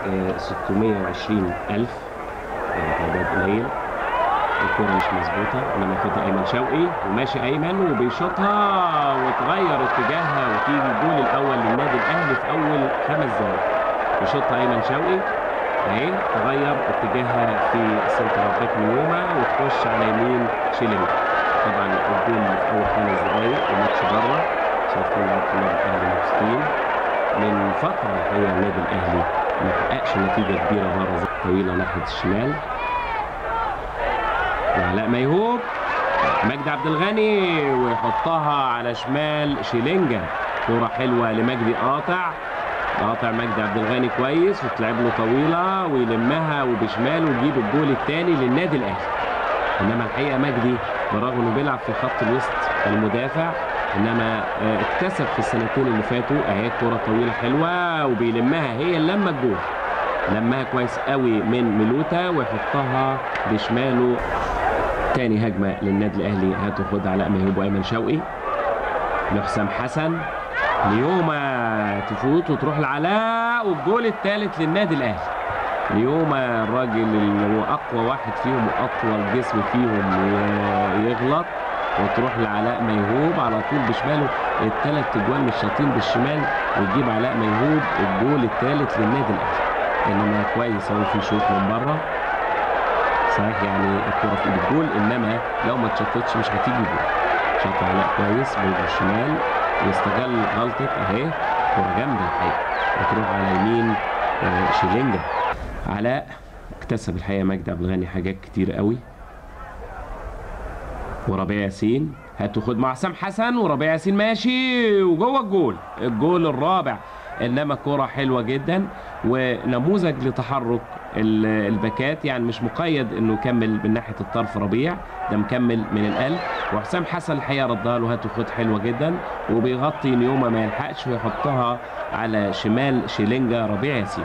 آه، 620 ألف يعني تعداد قليل الكرة مش مظبوطة انما ياخدها ايمن شوقي وماشي ايمن وبيشوطها وتغير اتجاهها وتيجي الجول الاول للنادي الاهلي في اول خمس دقايق يشوطها ايمن شوقي اهي تغير اتجاهها في سنتر باك نيوما وتخش على يمين شيلينج طبعا الجول في اول خمس دقايق الماتش بره شايفين لعيبه النادي الاهلي مبسوطين من فتره الحقيقه النادي الاهلي ما حققش نتيجه كبيره بره زي طويله ناحيه الشمال وعلاء ميهوب مجدي عبد الغني ويحطها على شمال شيلينجا كرة حلوة لمجدي قاطع قاطع مجدي عبد الغني كويس وتلعب له طويلة ويلمها وبشماله ويجيب الجول الثاني للنادي الأهلي إنما الحقيقة مجدي برغم إنه بيلعب في خط الوسط المدافع إنما آه، اكتسب في السنتين اللي فاتوا أهي كرة طويلة حلوة وبيلمها هي اللي لما الجول لمها كويس قوي من ميلوتا ويحطها بشماله تاني هجمة للنادي الأهلي هتاخد علاء ميهوب وأيمن شوقي لحسام حسن ليوما تفوت وتروح لعلاء والجول الثالث للنادي الأهلي ليوما الراجل اللي هو أقوى واحد فيهم وأطول جسم فيهم ي- يغلط وتروح لعلاء ميهوب على طول بشماله الثلاث اجوال مش شاطين بالشمال ويجيب علاء ميهوب الجول الثالث للنادي الاهلي انما كويس اهو في شوط من بره صحيح يعني الكرة في ايد الجول انما لو ما اتشطتش مش هتيجي جول شاط علاء كويس برجله الشمال يستغل غلطة اهي كرة جامدة الحقيقة وتروح على يمين آه، شيلينجا علاء اكتسب الحقيقة مجدي عبد الغني حاجات كتير قوي وربيع ياسين هتاخد مع حسام حسن وربيع ياسين ماشي وجوه الجول الجول الرابع انما كرة حلوة جدا ونموذج لتحرك ال- الباكات يعني مش مقيد انه يكمل من ناحية الطرف ربيع ده مكمل من القلب وحسام حسن الحقيقة ردها له هاتوا خد حلوة جدا وبيغطي نيوما ما يلحقش ويحطها على شمال شيلينجا ربيع ياسين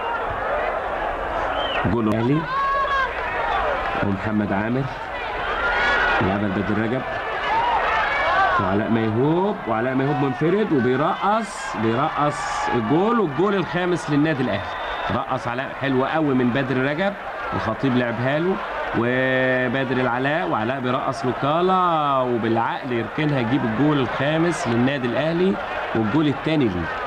جول الاهلي ومحمد عامر يلعبها لبدر رجب وعلاء ميهوب وعلاء ميهوب منفرد وبيرقص بيرقص الجول والجول الخامس للنادي الاهلي رقص علاء حلوة قوي من بدر رجب الخطيب لعبها له وبدر العلاء وعلاء بيرقص لوكالا وبالعقل يركنها يجيب الجول الخامس للنادي الاهلي والجول الثاني ليه